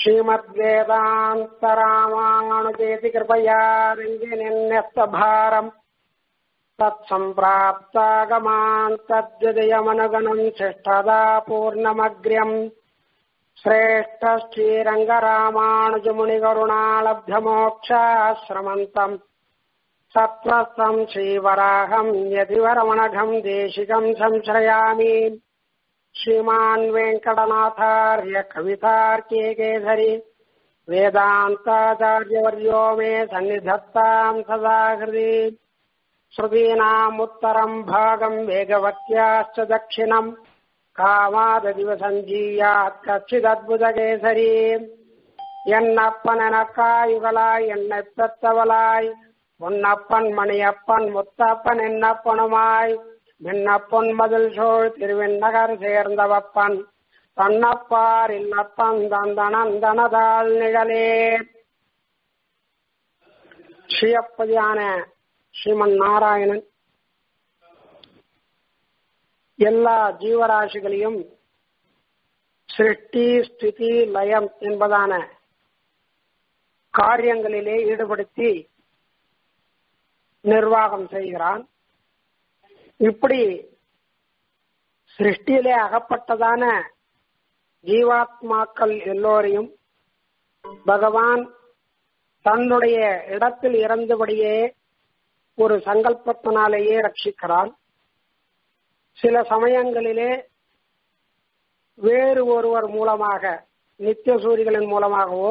श्रीमद्वेदान्तरामानुजेति कृपया रञ्जनिन्यस्तभारम् तत्सम्प्राप्तागमान् तद्विदयमनुगणम् शिष्ठदा पूर्णमग्र्यम् श्रेष्ठ श्रीरङ्गरामानुजमुनिकरुणालब्धमोक्षाश्रमन्तम् सत्त्वस्तम् श्रीवराहम् यतिवरमणघम् देशिकम् संश्रयामि श्रीमान् वेङ्कटनाथार्य कवितार्के केसरि वेदान्ताचार्यवर्यो मे सन्निधत्ताम् सदा हृदि श्रुतीनामुत्तरम् भागम् वेगवत्याश्च दक्षिणम् காமாததிவசஞ்சீயாத் கச்சிதத்புதகேசரி என்னப்பனக்காயுகளாய் என்னை பெத்தவளாய் பொன்னப்பன் மணியப்பன் முத்தப்பன் என்னப்பனுமாய் மின்னப்பொன் மதில் சோழ் திருவிண்ணகர் சேர்ந்தவப்பன் தன்னப்பார் இல்லப்பன் தந்தனந்தனதாள் நிழலே ஸ்ரீயப்பதியான ஸ்ரீமன் நாராயணன் எல்லா ஜீவராசிகளையும் சிருஷ்டி ஸ்திதி லயம் என்பதான காரியங்களிலே ஈடுபடுத்தி நிர்வாகம் செய்கிறான் இப்படி சிருஷ்டியிலே அகப்பட்டதான ஜீவாத்மாக்கள் எல்லோரையும் பகவான் தன்னுடைய இடத்தில் இறந்தபடியே ஒரு சங்கல்பத்தினாலேயே ரட்சிக்கிறான் சில சமயங்களிலே வேறு ஒருவர் மூலமாக நித்திய சூரிகளின் மூலமாகவோ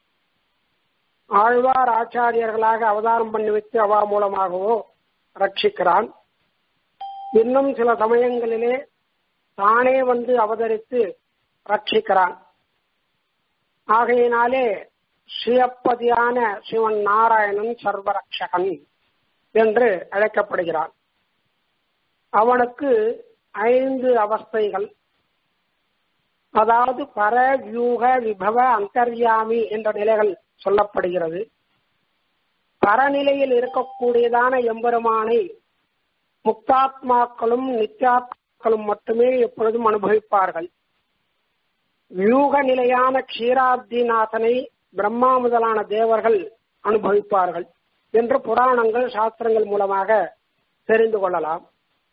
ஆழ்வார் ஆச்சாரியர்களாக அவதாரம் பண்ணி வைத்து அவா மூலமாகவோ ரட்சிக்கிறான் இன்னும் சில சமயங்களிலே தானே வந்து அவதரித்து ரட்சிக்கிறான் ஆகையினாலே ஸ்ரீயப்பதியான சிவன் நாராயணன் சர்வரக்ஷகன் என்று அழைக்கப்படுகிறான் அவனுக்கு ஐந்து அவஸ்தைகள் அதாவது பர வியூக விபவ அந்தர்யாமி என்ற நிலைகள் சொல்லப்படுகிறது பரநிலையில் இருக்கக்கூடியதான எம்பெருமானை முக்தாத்மாக்களும் நித்யாத்மாக்களும் மட்டுமே எப்பொழுதும் அனுபவிப்பார்கள் வியூக நிலையான க்ஷீராப்திநாதனை பிரம்மா முதலான தேவர்கள் அனுபவிப்பார்கள் என்று புராணங்கள் சாஸ்திரங்கள் மூலமாக தெரிந்து கொள்ளலாம்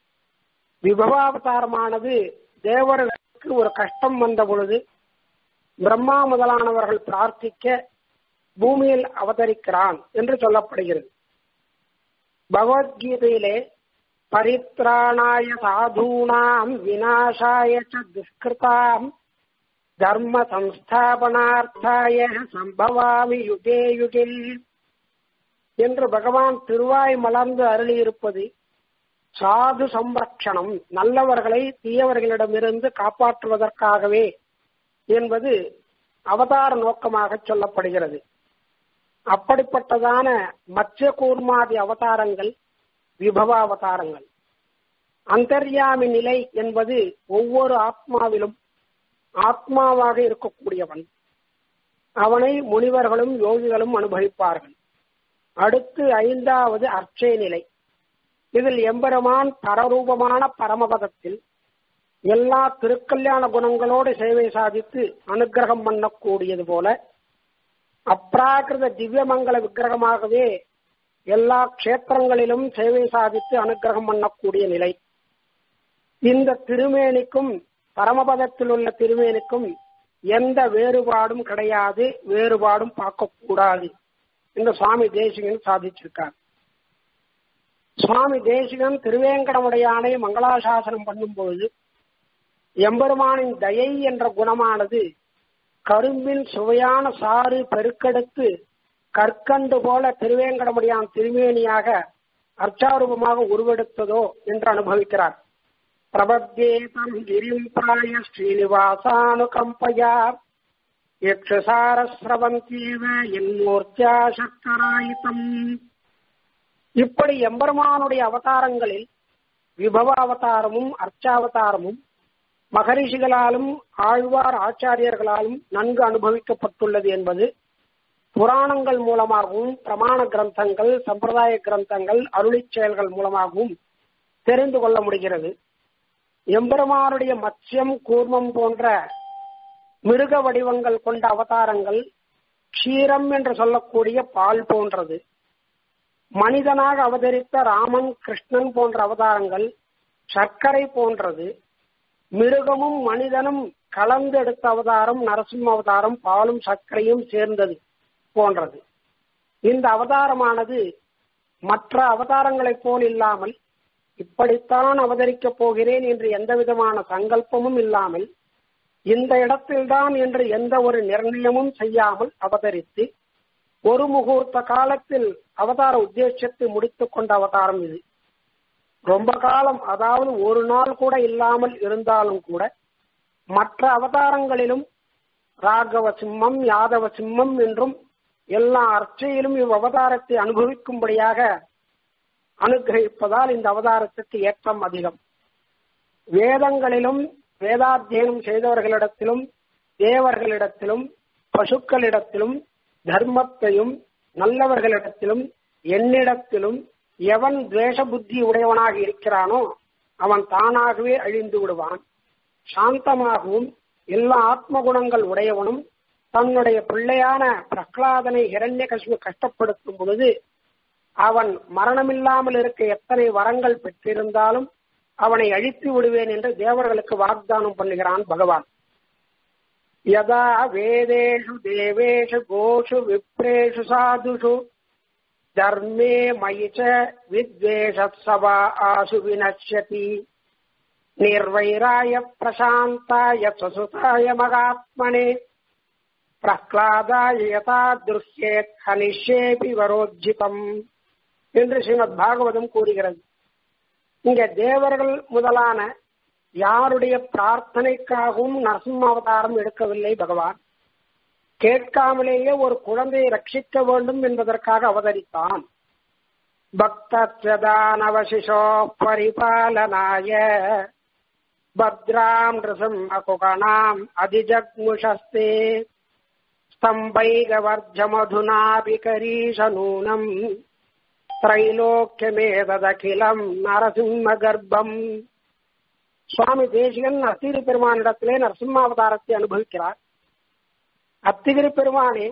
விபவாவதாரமானது தேவர்களுக்கு ஒரு கஷ்டம் வந்த பொழுது பிரம்மா முதலானவர்கள் பிரார்த்திக்க பூமியில் அவதரிக்கிறான் என்று சொல்லப்படுகிறது பகவத்கீதையிலே பரித்ராணாய சாதூனாம் விநாசாய துஷ்கிருதாம் தர்ம சம்ஸ்தாபனார்த்தாய சம்பவாமி யுகே யுகே என்று பகவான் திருவாய் மலர்ந்து அருளியிருப்பது சாது சம்ரக்ஷணம் நல்லவர்களை தீயவர்களிடமிருந்து காப்பாற்றுவதற்காகவே என்பது அவதார நோக்கமாக சொல்லப்படுகிறது அப்படிப்பட்டதான மத்திய கூர்மாதி அவதாரங்கள் விபவ அவதாரங்கள் அந்தர்யாமி நிலை என்பது ஒவ்வொரு ஆத்மாவிலும் ஆத்மாவாக இருக்கக்கூடியவன் அவனை முனிவர்களும் யோகிகளும் அனுபவிப்பார்கள் அடுத்து ஐந்தாவது அர்ச்சை நிலை இதில் எம்பெருமான் பரரூபமான பரமபதத்தில் எல்லா திருக்கல்யாண குணங்களோடு சேவை சாதித்து அனுகிரகம் பண்ணக்கூடியது போல அப்ராகிருத திவ்யமங்கல விக்கிரகமாகவே எல்லா க்ஷேத்திரங்களிலும் சேவை சாதித்து அனுகிரகம் பண்ணக்கூடிய நிலை இந்த திருமேனிக்கும் பரமபதத்தில் உள்ள திருமேனிக்கும் எந்த வேறுபாடும் கிடையாது வேறுபாடும் பார்க்கக்கூடாது என்று சுவாமி தேசிகன் சாதிச்சிருக்கார் சுவாமி தேசிகன் திருவேங்கடமுடையானை மங்களாசாசனம் பண்ணும்பொழுது எம்பெருமானின் தயை என்ற குணமானது கரும்பின் சுவையான சாறு பெருக்கெடுத்து கற்கண்டு போல திருவேங்கடமுடியான் திருமேனியாக அர்ச்சாரூபமாக உருவெடுத்ததோ என்று அனுபவிக்கிறார் பிரபத்யேதம் கிரிம் பிராய ஸ்ரீனிவாசானுகம்பயா யக்ஷசாரஸ்ரவந்தீவ என்மூர்த்தியா சக்கராயுதம் இப்படி எம்பெருமானுடைய அவதாரங்களில் விபவ அவதாரமும் அர்ச்சாவதாரமும் மகரிஷிகளாலும் ஆழ்வார் ஆச்சாரியர்களாலும் நன்கு அனுபவிக்கப்பட்டுள்ளது என்பது புராணங்கள் மூலமாகவும் பிரமாண கிரந்தங்கள் சம்பிரதாய கிரந்தங்கள் அருளிச் செயல்கள் மூலமாகவும் தெரிந்து கொள்ள முடிகிறது எம்பெருமானுடைய மத்யம் கூர்மம் போன்ற மிருக வடிவங்கள் கொண்ட அவதாரங்கள் க்ஷீரம் என்று சொல்லக்கூடிய பால் போன்றது மனிதனாக அவதரித்த ராமன் கிருஷ்ணன் போன்ற அவதாரங்கள் சர்க்கரை போன்றது மிருகமும் மனிதனும் கலந்து எடுத்த அவதாரம் நரசிம்ம அவதாரம் பாலும் சர்க்கரையும் சேர்ந்தது போன்றது இந்த அவதாரமானது மற்ற அவதாரங்களைப் போல் இல்லாமல் இப்படித்தான் அவதரிக்கப் போகிறேன் என்று எந்த விதமான சங்கல்பமும் இல்லாமல் இந்த இடத்தில்தான் என்று எந்த ஒரு நிர்ணயமும் செய்யாமல் அவதரித்து ஒரு முகூர்த்த காலத்தில் அவதார உத்தேசத்தை முடித்துக் கொண்ட அவதாரம் இது ரொம்ப காலம் அதாவது ஒரு நாள் கூட இல்லாமல் இருந்தாலும் கூட மற்ற அவதாரங்களிலும் ராகவ சிம்மம் யாதவ சிம்மம் என்றும் எல்லா அர்ச்சையிலும் இவ் அவதாரத்தை அனுபவிக்கும்படியாக அனுகிரகிப்பதால் இந்த அவதாரத்திற்கு ஏற்றம் அதிகம் வேதங்களிலும் வேதாத்தியனம் செய்தவர்களிடத்திலும் தேவர்களிடத்திலும் பசுக்களிடத்திலும் தர்மத்தையும் நல்லவர்களிடத்திலும் என்னிடத்திலும் எவன் துவேஷ புத்தி உடையவனாக இருக்கிறானோ அவன் தானாகவே அழிந்து விடுவான் சாந்தமாகவும் எல்லா ஆத்ம குணங்கள் உடையவனும் தன்னுடைய பிள்ளையான பிரகலாதனை இரண்ய கசிவு கஷ்டப்படுத்தும் பொழுது அவன் மரணமில்லாமல் இருக்க எத்தனை வரங்கள் பெற்றிருந்தாலும் அவனை அழித்து விடுவேன் என்று தேவர்களுக்கு வாக்தானம் பண்ணுகிறான் பகவான் யதா வேதேஷு தேவேஷு கோஷு விப்ரேஷு சாதுஷு தர்மே மயி ச வித்வேஷத் சபா ஆசு வினஷ்யதி நிர்வைராய பிரசாந்தாய சசுதாய மகாத்மனே பிரஹ்லாதாய யதா திருஷ்யேத் ஹனிஷேபி வரோஜிதம் என்று ஸ்ரீமத் பாகவதம் கூறுகிறது இங்க தேவர்கள் முதலான யாருடைய பிரார்த்தனைக்காகவும் நரசிம்ம அவதாரம் எடுக்கவில்லை பகவான் கேட்காமலேயே ஒரு குழந்தையை ரட்சிக்க வேண்டும் என்பதற்காக அவதரித்தான் பக்ததானவசிஷோ பரிபாலனாய பத்ராம் ரிசம்மகுகணாம் அதிஜக்முஷஸ்தே स्तम्भैगवर्जमधुनाभिकरीशनूनम् திரைலோக்கியமேதகிலம் நரசிம்ம கர்ப்பம் சுவாமி தேசிகன் அத்திகிரி பெருமானிடத்திலே நரசிம்மாவதாரத்தை அனுபவிக்கிறார் அத்திகிரி பெருமானே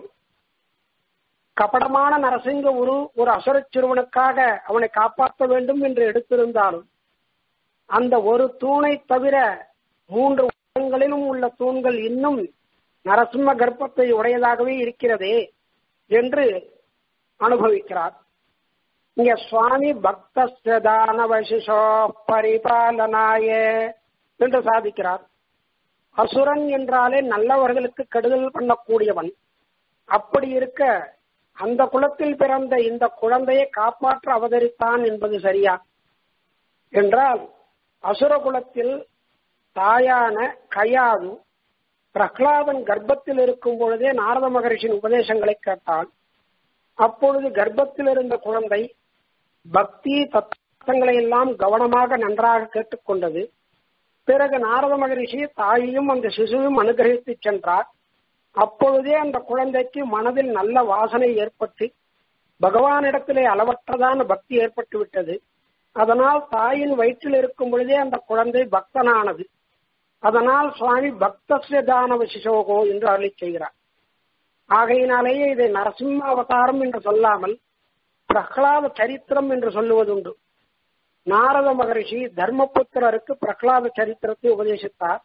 கபடமான நரசிங்க உரு ஒரு அசுர சிறுவனுக்காக அவனை காப்பாற்ற வேண்டும் என்று எடுத்திருந்தாலும் அந்த ஒரு தூணை தவிர மூன்று உலகங்களிலும் உள்ள தூண்கள் இன்னும் நரசிம்ம கர்ப்பத்தை உடையதாகவே இருக்கிறதே என்று அனுபவிக்கிறார் இங்க சுவாமி பக்தஸ்தானவசிஷோ பரிபாலனாய என்று சாதிக்கிறார் அசுரன் என்றாலே நல்லவர்களுக்கு கெடுதல் பண்ணக்கூடியவன் அப்படி இருக்க அந்த குலத்தில் பிறந்த இந்த குழந்தையை காப்பாற்ற அவதரித்தான் என்பது சரியா என்றால் அசுர குலத்தில் தாயான கயாது பிரகலாதன் கர்ப்பத்தில் இருக்கும் பொழுதே நாரத மகரிஷின் உபதேசங்களை கேட்டான் அப்பொழுது கர்ப்பத்தில் இருந்த குழந்தை பக்தி தத்துவங்களை எல்லாம் கவனமாக நன்றாக கேட்டுக்கொண்டது பிறகு நாரத மகரிஷி தாயையும் அந்த சிசுவையும் அனுகிரகித்து சென்றார் அப்பொழுதே அந்த குழந்தைக்கு மனதில் நல்ல வாசனை ஏற்பட்டு பகவானிடத்திலே அளவற்றதான பக்தி ஏற்பட்டு விட்டது அதனால் தாயின் வயிற்றில் இருக்கும் பொழுதே அந்த குழந்தை பக்தனானது அதனால் சுவாமி பக்தசிய தானவ சிசோகோ என்று அருளி செய்கிறார் ஆகையினாலேயே இதை நரசிம்ம அவதாரம் என்று சொல்லாமல் பிரகலாத சரித்திரம் என்று சொல்லுவதுண்டு நாரத மகரிஷி தர்மபுத்திரருக்கு பிரகலாத சரித்திரத்தை உபதேசித்தார்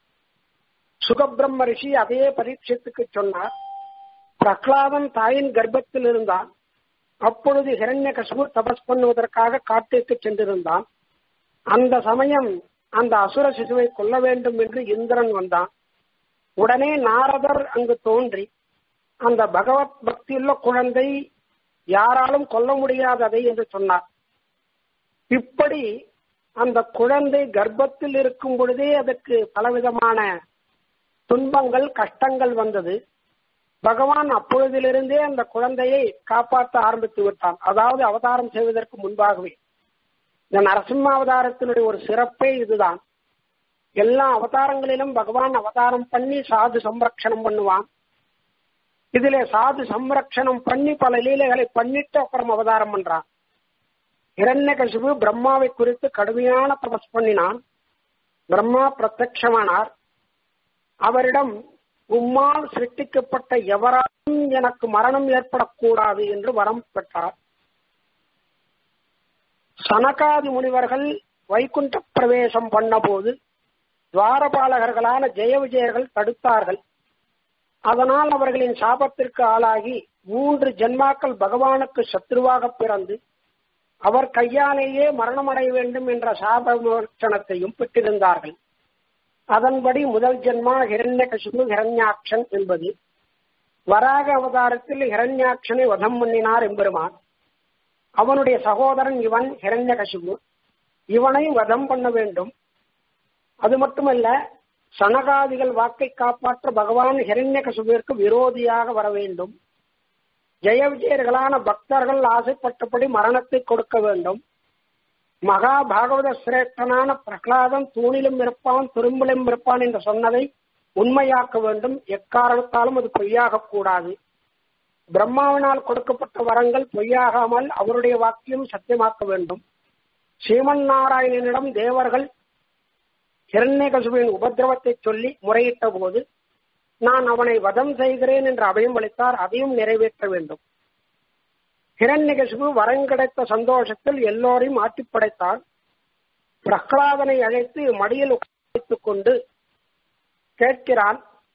சுகபிரம்ம ரிஷி அதே பரீட்சத்துக்கு சொன்னார் பிரகலாதன் தாயின் கர்ப்பத்தில் இருந்தான் அப்பொழுது ஹிரண்ய கசுபு தபஸ் பண்ணுவதற்காக காட்டிற்கு சென்றிருந்தான் அந்த சமயம் அந்த அசுர சிசுவை கொல்ல வேண்டும் என்று இந்திரன் வந்தான் உடனே நாரதர் அங்கு தோன்றி அந்த பகவத் பக்தியுள்ள குழந்தை யாராலும் கொல்ல முடியாததை என்று சொன்னார் இப்படி அந்த குழந்தை கர்ப்பத்தில் இருக்கும் பொழுதே அதற்கு பலவிதமான துன்பங்கள் கஷ்டங்கள் வந்தது பகவான் அப்பொழுதிலிருந்தே அந்த குழந்தையை காப்பாற்ற ஆரம்பித்து விட்டான் அதாவது அவதாரம் செய்வதற்கு முன்பாகவே இந்த நரசிம்ம அவதாரத்தினுடைய ஒரு சிறப்பே இதுதான் எல்லா அவதாரங்களிலும் பகவான் அவதாரம் பண்ணி சாது சம்ரக்ஷணம் பண்ணுவான் இதுல சாது சம்ரக்ஷணம் பண்ணி பல லீலைகளை பண்ணிட்டு அப்புறம் அவதாரம் பண்றான் இரண்யகசிபு பிரம்மாவை குறித்து கடுமையான தபஸ் பண்ணினான் பிரம்மா பிரத்யமானார் அவரிடம் உம்மால் சிருஷ்டிக்கப்பட்ட எவராலும் எனக்கு மரணம் ஏற்படக்கூடாது என்று வரம் பெற்றார் சனகாதி முனிவர்கள் வைகுண்ட பிரவேசம் பண்ணபோது துவாரபாலகர்களான ஜெய விஜயர்கள் தடுத்தார்கள் அதனால் அவர்களின் சாபத்திற்கு ஆளாகி மூன்று ஜென்மாக்கள் பகவானுக்கு சத்ருவாக பிறந்து அவர் கையாலேயே மரணமடைய வேண்டும் என்ற சாப விமோச்சனத்தையும் பெற்றிருந்தார்கள் அதன்படி முதல் ஜென்மா ஹிரண்யகசிபு ஹிரண்யாட்சன் என்பது வராக அவதாரத்தில் ஹிரண்யாட்சனை வதம் பண்ணினார் எம்பெருமான் அவனுடைய சகோதரன் இவன் ஹிரண்யகசிபு இவனை வதம் பண்ண வேண்டும் அது மட்டுமல்ல சனகாதிகள் வாக்கை காப்பாற்ற பகவான் ஹிரண்யகசுபிற்கு விரோதியாக வர வேண்டும் ஜெய விஜயர்களான பக்தர்கள் ஆசைப்பட்டபடி மரணத்தை கொடுக்க வேண்டும் மகா பாகவத சிரேஷ்டனான பிரகலாதன் தூணிலும் இருப்பான் துரும்பிலும் இருப்பான் என்று சொன்னதை உண்மையாக்க வேண்டும் எக்காரணத்தாலும் அது பொய்யாக கூடாது பிரம்மாவினால் கொடுக்கப்பட்ட வரங்கள் பொய்யாகாமல் அவருடைய வாக்கியம் சத்தியமாக்க வேண்டும் ஸ்ரீமன் நாராயணனிடம் தேவர்கள் ஹிரண்யகசுபின் உபதிரவத்தை சொல்லி முறையிட்ட போது நான் அவனை வதம் செய்கிறேன் என்று அபயம் அளித்தார் அதையும் நிறைவேற்ற வேண்டும் ஹிரண்யகசிபு வரம் கிடைத்த சந்தோஷத்தில் எல்லோரையும் ஆட்டி படைத்தார் பிரகலாதனை அழைத்து மடியில் உட்கார்த்துக் கொண்டு கேட்கிறான்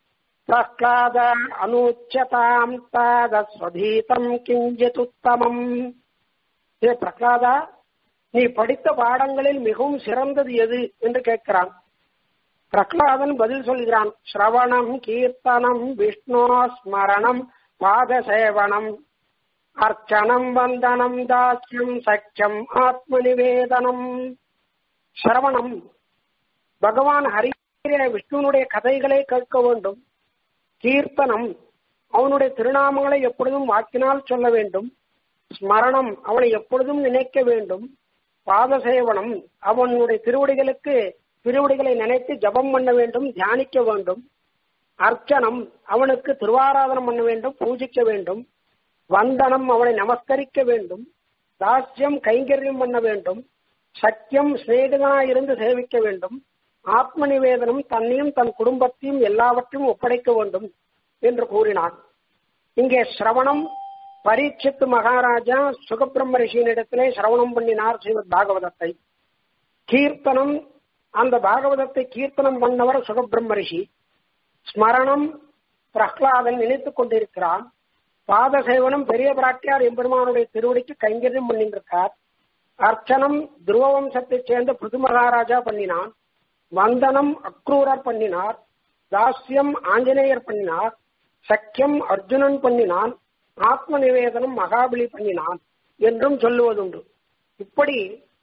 பிரகலாத அனுச்சதாம் தாத ஸ்வதீதம் கிஞ்சித் உத்தமம் ஏ பிரகலாதா நீ படித்த பாடங்களில் மிகவும் சிறந்தது எது என்று கேட்கிறான் பிரகலாதன் பதில் சொல்கிறான் ஸ்ரவணம் கீர்த்தனம் விஷ்ணு ஸ்மரணம் பாத சேவனம் அர்ச்சனம் வந்தனம் தாஸ்யம் சக்கியம் ஆத்ம நிவேதனம் சிரவணம் பகவான் ஹரி விஷ்ணுனுடைய கதைகளை கேட்க வேண்டும் கீர்த்தனம் அவனுடைய திருநாமங்களை எப்பொழுதும் வாக்கினால் சொல்ல வேண்டும் ஸ்மரணம் அவனை எப்பொழுதும் நினைக்க வேண்டும் பாதசேவனம் அவனுடைய திருவடிகளுக்கு திருவடிகளை நினைத்து ஜபம் பண்ண வேண்டும் தியானிக்க வேண்டும் அர்ச்சனம் அவனுக்கு திருவாராதனம் பண்ண வேண்டும் பூஜிக்க வேண்டும் வந்தனம் அவனை நமஸ்கரிக்க வேண்டும் தாஸ்யம் கைங்கரியம் பண்ண வேண்டும் சத்தியம் சிநேகிதனாயிருந்து சேவிக்க வேண்டும் ஆத்ம நிவேதனம் தன்னையும் தன் குடும்பத்தையும் எல்லாவற்றையும் ஒப்படைக்க வேண்டும் என்று கூறினான் இங்கே சிரவணம் பரீட்சித்து மகாராஜா சுகபிரம்ம ரிஷியினிடத்திலே சிரவணம் பண்ணினார் ஸ்ரீமத் பாகவதத்தை கீர்த்தனம் அந்த பாகவதத்தை கீர்த்தனம் பண்ணவர் சுகபிரம்ம ரிஷி ஸ்மரணம் பிரஹ்லாதன் நினைத்துக் கொண்டிருக்கிறான் பாத சேவனம் பெரிய பிராட்டியார் எம்பெருமானுடைய திருவடிக்கு கைங்கரியம் பண்ணிருக்கார் அர்ச்சனம் துருவ வம்சத்தைச் சேர்ந்த புது மகாராஜா பண்ணினான் வந்தனம் அக்ரூரர் பண்ணினார் தாஸ்யம் ஆஞ்சநேயர் பண்ணினார் சக்கியம் அர்ஜுனன் பண்ணினான் ஆத்ம நிவேதனம் மகாபலி பண்ணினான் என்றும் சொல்லுவதுண்டு இப்படி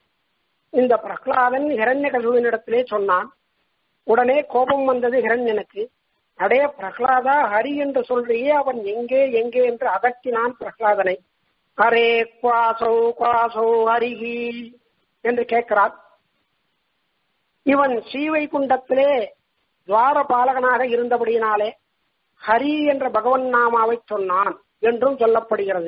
இந்த பிரகலாதன் ஹிரண்ய கசுவினிடத்திலே சொன்னான் உடனே கோபம் வந்தது ஹிரண்யனுக்கு அடே பிரகலாதா ஹரி என்று சொல்றியே அவன் எங்கே எங்கே என்று அதட்டினான் பிரகலாதனை ஹரே குவாசௌ குவாசௌ ஹரிஹி என்று கேட்கிறான் இவன் ஸ்ரீவைகுண்டத்திலே துவார பாலகனாக இருந்தபடியினாலே ஹரி என்ற பகவன் நாமாவை சொன்னான் என்றும் சொல்லப்படுகிறது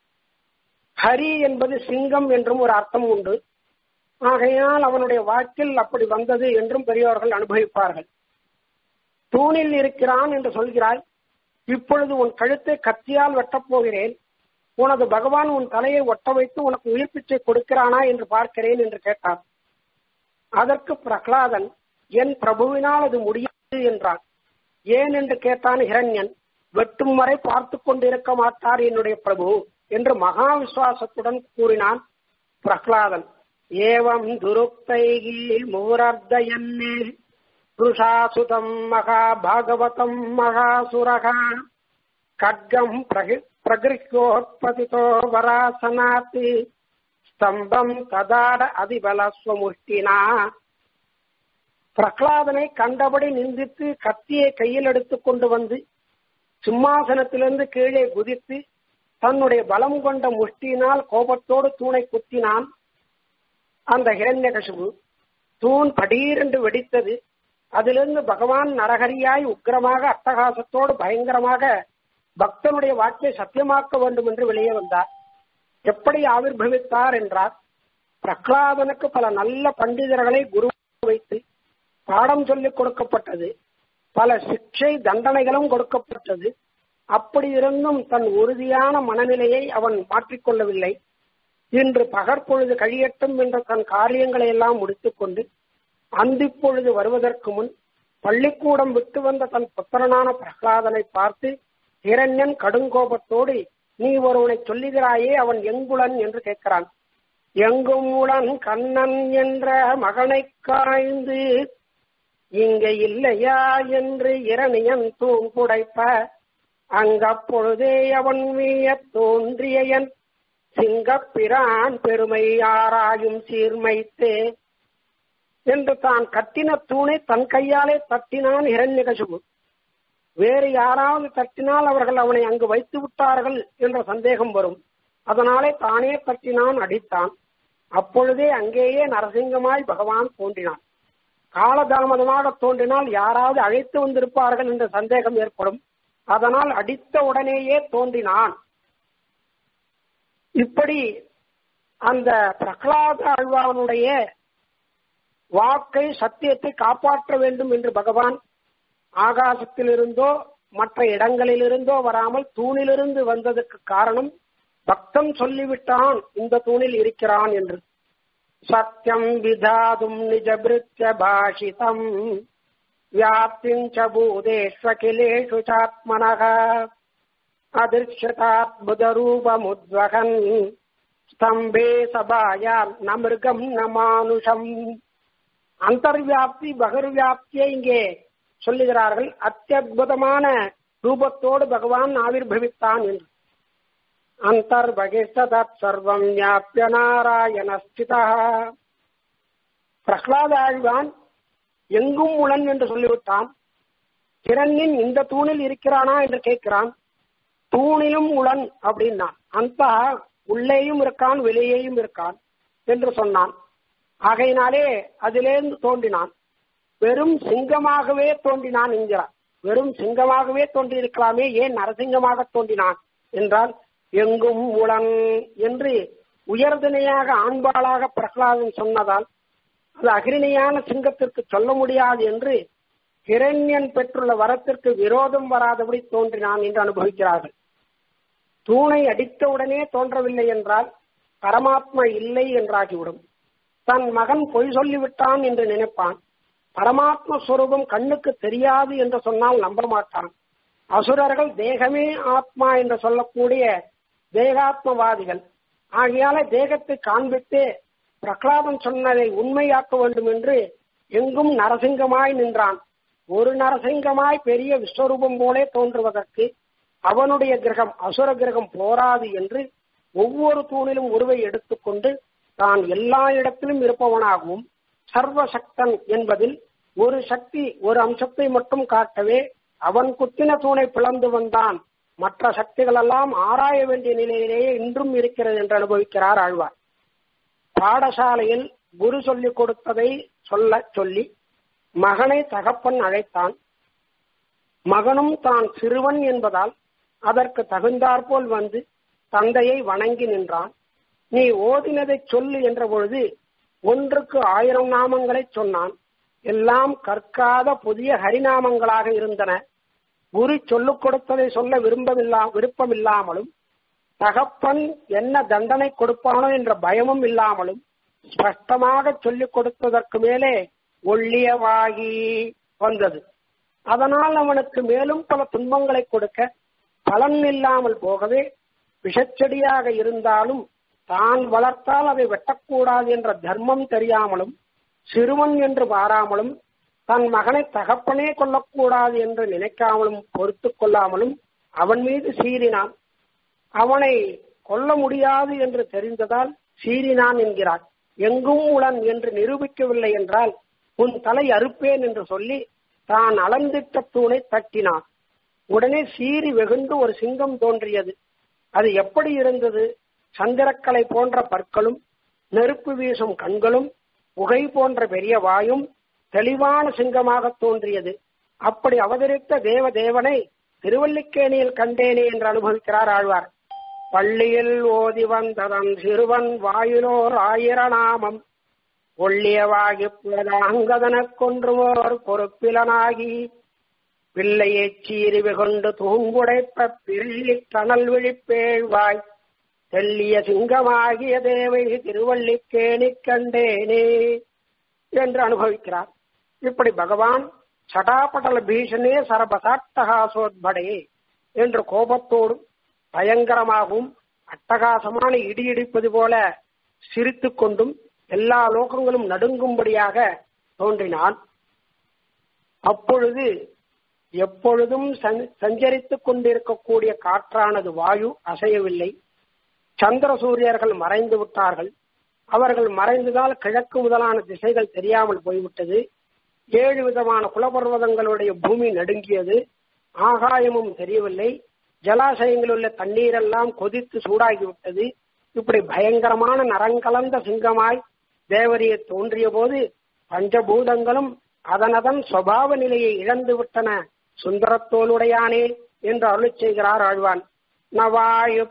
ஹரி என்பது சிங்கம் என்றும் ஒரு அர்த்தம் உண்டு ஆகையால் அவனுடைய வாக்கில் அப்படி வந்தது என்றும் பெரியோர்கள் அனுபவிப்பார்கள் தூணில் இருக்கிறான் என்று சொல்கிறாய் இப்பொழுது உன் கழுத்தை கத்தியால் வெட்டப் போகிறேன் உனது பகவான் உன் தலையை ஒட்ட வைத்து உனக்கு உயிர்ப்பிச்சை கொடுக்கிறானா என்று பார்க்கிறேன் என்று கேட்டார் அதற்கு பிரகலாதன் என் பிரபுவினால் அது முடியாது என்றான் ஏன் என்று கேட்டான் ஹிரண்யன் வெட்டும் வரை பார்த்து கொண்டிருக்க மாட்டார் என்னுடைய பிரபு என்று மகா விசுவாசத்துடன் கூறினான் பிரகலாதன் ஏவம் துருக்தைகி மூரர்தயன்னே புருஷாசுதம் மகா பாகவதம் மகாசுரகா கட்கம் பிரகிருஹோத்பதிதோ வராசனாத்தி ஸ்தம்பம் ததாட அதிபலஸ்வமுஷ்டினா பிரகலாதனை கண்டபடி நிந்தித்து கத்தியை கையில் எடுத்துக் கொண்டு வந்து சிம்மாசனத்திலிருந்து கீழே குதித்து தன்னுடைய பலம் கொண்ட முஷ்டியினால் கோபத்தோடு தூணை குத்தினான் அந்த ஹிரண்யகசுபு தூண் படீரென்று வெடித்தது அதிலிருந்து பகவான் நரகரியாய் உக்கிரமாக அட்டகாசத்தோடு பயங்கரமாக பக்தனுடைய வாக்கை சத்தியமாக்க வேண்டும் என்று வெளியே வந்தார் எப்படி ஆவிர்வவித்தார் என்றார் பிரகலாதனுக்கு பல நல்ல பண்டிதர்களை குரு வைத்து பாடம் சொல்லிக் கொடுக்கப்பட்டது பல சிக்ஷை தண்டனைகளும் கொடுக்கப்பட்டது அப்படி இருந்தும் தன் உறுதியான மனநிலையை அவன் மாற்றிக்கொள்ளவில்லை இன்று பகற்பொழுது கழியட்டும் என்ற தன் காரியங்களை எல்லாம் முடித்துக்கொண்டு அந்திப்பொழுது வருவதற்கு முன் பள்ளிக்கூடம் விட்டு வந்த தன் புத்திரனான பிரகலாதனை பார்த்து இரண்யன் கடுங்கோபத்தோடு நீ ஒருவனை சொல்லுகிறாயே அவன் எங்குளன் என்று கேட்கிறான் எங்குமுளன் கண்ணன் என்ற மகனை காய்ந்து இங்க இல்லையா என்று இரணியன் தூண் புடைப்ப அங்கப்பொழுதே அவன் வீய தோன்றியன் சிங்கப்பிரான் பெருமை ஆராயும் சீர்மைத்தே என்று தான் கட்டின தூணை தன் கையாலே தட்டினான் இரண்யகசுபு வேறு யாராவது தட்டினால் அவர்கள் அவனை அங்கு வைத்து விட்டார்கள் என்ற சந்தேகம் வரும் அதனாலே தானே தட்டினான் அடித்தான் அப்பொழுதே அங்கேயே நரசிங்கமாய் பகவான் தோன்றினான் காலதாமதமாக தோன்றினால் யாராவது அழைத்து வந்திருப்பார்கள் என்ற சந்தேகம் ஏற்படும் அதனால் அடித்த உடனேயே தோன்றினான் இப்படி அந்த பிரகலாத அழ்வானுடைய வாக்கை சத்தியத்தை காப்பாற்ற வேண்டும் என்று பகவான் ஆகாசத்திலிருந்தோ மற்ற இடங்களிலிருந்தோ வராமல் தூணிலிருந்து வந்ததற்கு காரணம் பக்தன் சொல்லிவிட்டான் இந்த தூணில் இருக்கிறான் என்று சத்தியம் விதாதும் நிஜபிருத்திய பாஷிதம் வியாப்திஞ்ச பூதேஷ்வகிலேஷு சாத்மனக அதிர்ஷதாத்புதரூபமுத்வகன் ஸ்தம்பே சபாயாம் ந மிருகம் ந மானுஷம் அந்தர்வியாப்தி பகர்வியாப்தியை இங்கே சொல்லுகிறார்கள் அத்தியுதமான ரூபத்தோடு பகவான் ஆவிர்பவித்தான் என்று அந்தர்பகிஷ்டதத் சர்வம் வியாபிய நாராயணஸ்திதா பிரஹ்லாத ஆழ்வான் எங்கும் உளன் என்று சொல்லிவிட்டான் கிரண்யின் இந்த தூணில் இருக்கிறானா என்று கேட்கிறான் தூணிலும் உளன் அப்படின்னான் அந்த உள்ளேயும் இருக்கான் வெளியேயும் இருக்கான் என்று சொன்னான் ஆகையினாலே அதிலேருந்து தோன்றினான் வெறும் சிங்கமாகவே தோன்றினான் என்கிறார் வெறும் சிங்கமாகவே தோன்றியிருக்கலாமே ஏன் நரசிங்கமாக தோன்றினான் என்றால் எங்கும் உளன் என்று உயர்தினையாக ஆண்பாளாக பிரகலாதன் சொன்னதால் அது அகிரிணையான சிங்கத்திற்கு சொல்ல முடியாது என்று ஹிரண்யன் பெற்றுள்ள வரத்திற்கு விரோதம் வராதபடி தோன்றினான் என்று அனுபவிக்கிறார்கள் தூணை அடித்தவுடனே தோன்றவில்லை என்றால் பரமாத்மா இல்லை என்றாகிவிடும் தன் மகன் பொய் சொல்லிவிட்டான் என்று நினைப்பான் பரமாத்ம ஸ்வரூபம் கண்ணுக்கு தெரியாது என்று சொன்னால் நம்ப மாட்டான் அசுரர்கள் தேகமே ஆத்மா என்று சொல்லக்கூடிய தேகாத்மவாதிகள் ஆகையால தேகத்தை காண்பித்து பிரகலாதன் சொன்னதை உண்மையாக்க வேண்டும் என்று எங்கும் நரசிங்கமாய் நின்றான் ஒரு நரசிங்கமாய் பெரிய விஸ்வரூபம் போலே தோன்றுவதற்கு அவனுடைய கிரகம் அசுர கிரகம் போராது என்று ஒவ்வொரு தூணிலும் உருவை எடுத்துக்கொண்டு தான் எல்லா இடத்திலும் இருப்பவனாகவும் சர்வசக்தன் என்பதில் ஒரு சக்தி ஒரு அம்சத்தை மட்டும் காட்டவே அவன் குத்தின தூணை பிளந்து வந்தான் மற்ற சக்திகளெல்லாம் ஆராய வேண்டிய நிலையிலேயே இன்றும் இருக்கிறது என்று அனுபவிக்கிறார் ஆழ்வார் பாடசாலையில் குரு சொல்லிக் கொடுத்ததை சொல்ல சொல்லி மகனை தகப்பன் அழைத்தான் மகனும் தான் சிறுவன் என்பதால் அதற்கு தகுந்தாற்போல் வந்து தந்தையை வணங்கி நின்றான் நீ ஓதினதை சொல்லு என்ற பொழுது ஒன்றுக்கு ஆயிரம் நாமங்களை சொன்னான் எல்லாம் கற்காத புதிய ஹரிநாமங்களாக இருந்தன குரு சொல்லுக் கொடுத்ததை சொல்ல விரும்பவில்லா விருப்பமில்லாமலும் தகப்பன் என்ன தண்டனை கொடுப்பானோ என்ற பயமும் இல்லாமலும் ஸ்பஷ்டமாக சொல்லிக் கொடுத்ததற்கு மேலே ஒள்ளியவாகி வந்தது அதனால் அவனுக்கு மேலும் பல துன்பங்களை கொடுக்க பலன் இல்லாமல் போகவே விஷச்செடியாக இருந்தாலும் தான் வளர்த்தால் அதை வெட்டக்கூடாது என்ற தர்மம் தெரியாமலும் சிறுவன் என்று பாராமலும் தன் மகனை தகப்பனே கொல்லக்கூடாது என்று நினைக்காமலும் பொறுத்து கொள்ளாமலும் அவன் மீது சீறினான் அவனை கொல்ல முடியாது என்று தெரிந்ததால் சீறினான் என்கிறார் எங்கும் உளன் என்று நிரூபிக்கவில்லை என்றால் உன் தலை அறுப்பேன் என்று சொல்லி தான் அளந்திட்ட தூணை தட்டினான் உடனே சீறி வெகுண்டு ஒரு சிங்கம் தோன்றியது அது எப்படி இருந்தது சந்திரக்கலை போன்ற பற்களும் நெருப்பு வீசும் கண்களும் புகை போன்ற பெரிய வாயும் தெளிவான சிங்கமாக தோன்றியது அப்படி அவதரித்த தேவ தேவனை திருவல்லிக்கேணியில் கண்டேனே என்று அனுபவிக்கிறார் ஆழ்வார் பள்ளியில் ஓதி வந்ததன் சிறுவன் வாயிலோர் ஆயிரநாமம் ஒள்ளியவாகி அங்கதனக் கொன்றுவோர் பொறுப்பிலனாகி பிள்ளையை சீரிவு கொண்டு தூங்குடைப்ப பிள்ளி கணல் விழிப்பேழ்வாய் தெல்லிய சிங்கமாகிய தேவை திருவள்ளிக்கேணி கண்டேனே என்று அனுபவிக்கிறார் இப்படி பகவான் சடாபடல பீஷனே சரபசாட்டகாசோத்படே என்று கோபத்தோடும் பயங்கரமாகவும் அட்டகாசமான இடி இடிப்பது போல சிரித்துக் கொண்டும் எல்லா லோகங்களும் நடுங்கும்படியாக தோன்றினான் அப்பொழுது எப்பொழுதும் சஞ்சரித்துக் கொண்டிருக்கக்கூடிய காற்றானது வாயு அசையவில்லை சந்திர சூரியர்கள் மறைந்து விட்டார்கள் அவர்கள் மறைந்ததால் கிழக்கு முதலான திசைகள் தெரியாமல் போய்விட்டது ஏழு விதமான குலபர்வதங்களுடைய பூமி நடுங்கியது ஆகாயமும் தெரியவில்லை ஜலாசயங்களில் உள்ள தண்ணீரெல்லாம் கொதித்து சூடாகிவிட்டது இப்படி பயங்கரமான நரங்கலந்த சிங்கமாய் தேவரிய தோன்றிய போது பஞ்சபூதங்களும் அதனதன் சுவாவ நிலையை இழந்து விட்டன சுந்தரத்தோளுடையானே என்று அருள் செய்கிறார் ஆழ்வான் நவாயு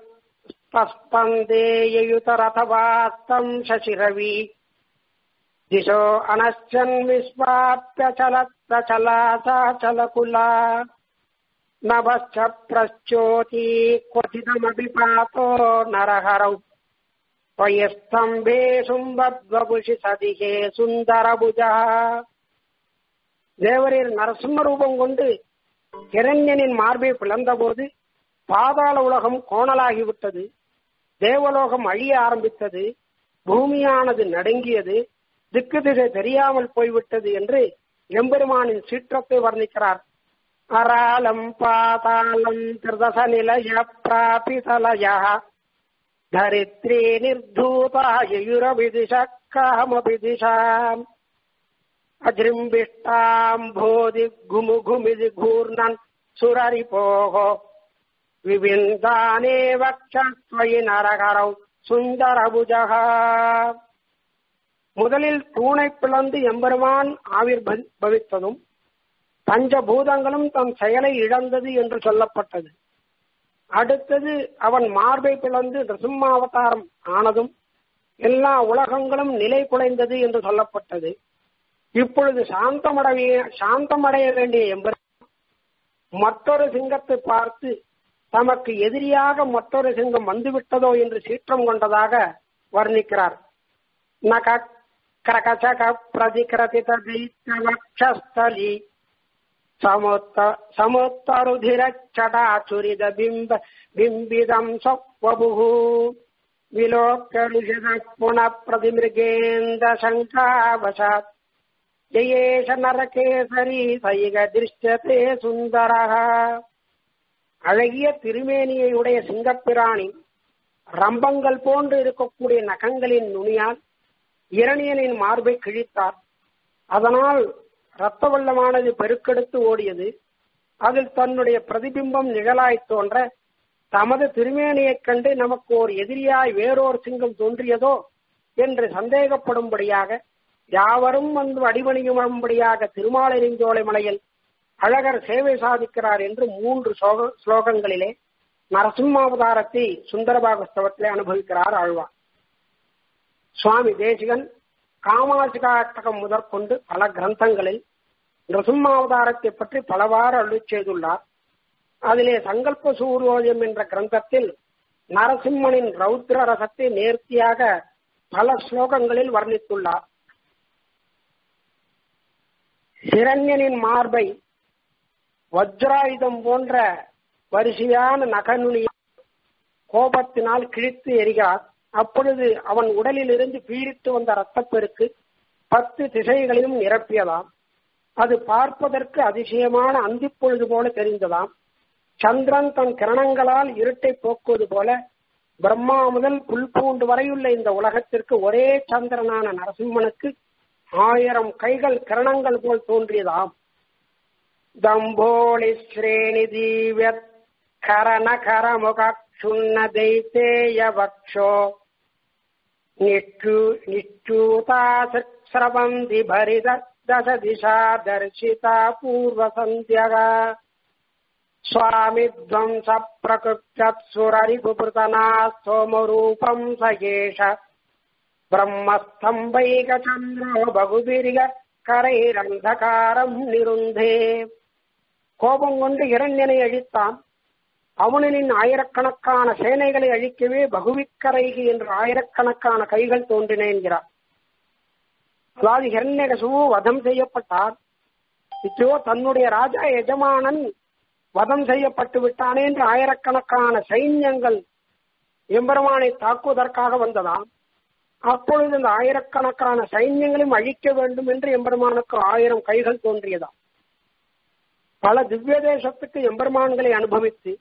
ஸ்பந்தேயுதரதவாஸ்தம் சசிரவி दिशो अनश्चन् विस्वाप्य चलत्प्रचलासाचलकुला नभश्च प्रश्चोती क्वथितमपि पातो नरहरौ त्वयस्तम्भे சும்பத்வபுஷி சதிகே சுந்தரபுஜா தேவரீர் நரசிம்ம ரூபம் கொண்டு கிரண்யனின் மார்பை பிளந்தபோது பாதாள உலகம் கோணலாகிவிட்டது தேவலோகம் அழிய ஆரம்பித்தது பூமியானது நடுங்கியது திக்கு திசை தெரியாமல் போய்விட்டது என்று எம்பெருமானின் சீற்றத்தை வர்ணிக்கிறார் அராலம் பாதாளம் திருதச நிலைய பிராபிதலய தரித்ரி நிர்தூதாயுரவிதிஷ காமபி திசாம் அஜிம்பிஷ்டாம் போதி குமு குமிதி கூர்ணன் சுரரிபோகோ விவிந்தானே வக்ஷத்வயி நரகரவ் சுந்தரபுஜகா முதலில் தூணை பிளந்து எம்பெருமான் ஆவிர் பவித்ததும் பஞ்சபூதங்களும் தம் செயலை இழந்தது என்று சொல்லப்பட்டது அடுத்தது அவன் மார்பை பிளந்து நிருசிம்மாவதாரம் ஆனதும் எல்லா உலகங்களும் நிலை குலைந்தது என்று சொல்லப்பட்டது இப்பொழுது சாந்தமடைய சாந்தமடைய வேண்டிய எம்பெருமான் மற்றொரு சிங்கத்தை பார்த்து தமக்கு எதிரியாக மற்றொரு சிங்கம் வந்துவிட்டதோ என்று சீற்றம் கொண்டதாக வர்ணிக்கிறார் நக கிரகசக பிரதிகிரதித தைத்தவக்ஷஸ்தலி சமுத்த சமுத்தருதிரச்சடாச்சுரித பிம்ப பிம்பிதம் சொவபுः விலோக்கருஷித புனः பிரதிமிருகேந்த சங்காவசாத் ஜெயேஷ நரகேசரி சைக திருஷ்யத்தே சுந்தரः அழகிய திருமேனியை உடைய சிங்கப்பிராணி ரம்பங்கள் போன்று இருக்கக்கூடிய நகங்களின் நுனியால் இரணியனின் மார்பை கிழித்தார் அதனால் இரத்த வெள்ளமானது பெருக்கெடுத்து ஓடியது அதில் தன்னுடைய பிரதிபிம்பம் நிழலாய் தோன்ற தமது திருமேனியைக் கண்டு நமக்கு ஓர் எதிரியாய் வேறோர் சிங்கம் தோன்றியதோ என்று சந்தேகப்படும்படியாக யாவரும் வந்து அடிபணியும்படியாக திருமாலிருஞ்சோலை மலையில் அழகர் சேவை சாதிக்கிறார் என்று மூன்று ஸ்லோகங்களிலே நரசிம்மாவதாரத்தை சுந்தரபாகஸ்தவத்திலே அனுபவிக்கிறார் ஆழ்வார் சுவாமி தேசிகன் காமாசிகாட்டகம் முதற்கொண்டு பல கிரந்தங்களில் நரசிம்மாவதாரத்தை பற்றி பலவாறு அருளி செய்துள்ளார் அதிலே சங்கல்ப சூரியோதயம் என்ற கிரந்தத்தில் நரசிம்மனின் ரௌத்ர ரசத்தை நேர்த்தியாக பல ஸ்லோகங்களில் வர்ணித்துள்ளார் சிரண்யனின் மார்பை வஜ்ராயுதம் போன்ற வரிசையான நகநுனியை கோபத்தினால் கிழித்து எரிகிறார் அப்பொழுது அவன் உடலில் இருந்து பீரிட்டு வந்த ரத்தப்பெருக்கு பத்து திசைகளையும் நிரப்பியதாம் அது பார்ப்பதற்கு அதிசயமான அந்திப்பொழுது போல தெரிந்ததாம் சந்திரன் தன் கிரணங்களால் இருட்டை போக்குவது போல பிரம்மா முதல் புல்பூண்டு வரையுள்ள இந்த உலகத்திற்கு ஒரே சந்திரனான நரசிம்மனுக்கு ஆயிரம் கைகள் கிரணங்கள் போல் தோன்றியதாம் தம்போளி ஸ்ரேணி தீவியத் கரண கரமுகுன்ன தைத்தேய வக்ஷோ நிச்சு நிச்சூதாசிரவந்தி பரித தச திசா தர்சிதா பூர்வ சந்தியகா स्वामिध्वंस प्रकृत्यत्सुररिपुपृतना सोमरूपम् स एष ब्रह्मस्तम्भैकचन्द्रो बहुभिर्ग करैरन्धकारम् निरुन्धे கோபம் கொண்டு இரண்யனை அழித்தான் அவனின் ஆயிரக்கணக்கான சேனைகளை அழிக்கவே பகுவிக்கரைகி என்று ஆயிரக்கணக்கான கைகள் தோன்றின என்கிறார் அதாவது ஹிரண்யகசுவு வதம் செய்யப்பட்டார் இப்போ தன்னுடைய ராஜா எஜமானன் வதம் செய்யப்பட்டு விட்டானே என்று ஆயிரக்கணக்கான சைன்யங்கள் எம்பெருமானை தாக்குவதற்காக வந்ததாம் அப்பொழுது இந்த ஆயிரக்கணக்கான சைன்யங்களையும் அழிக்க வேண்டும் என்று எம்பெருமானுக்கு ஆயிரம் கைகள் தோன்றியதாம் பல திவ்ய தேசத்துக்கு எம்பெருமான்களை அனுபவித்து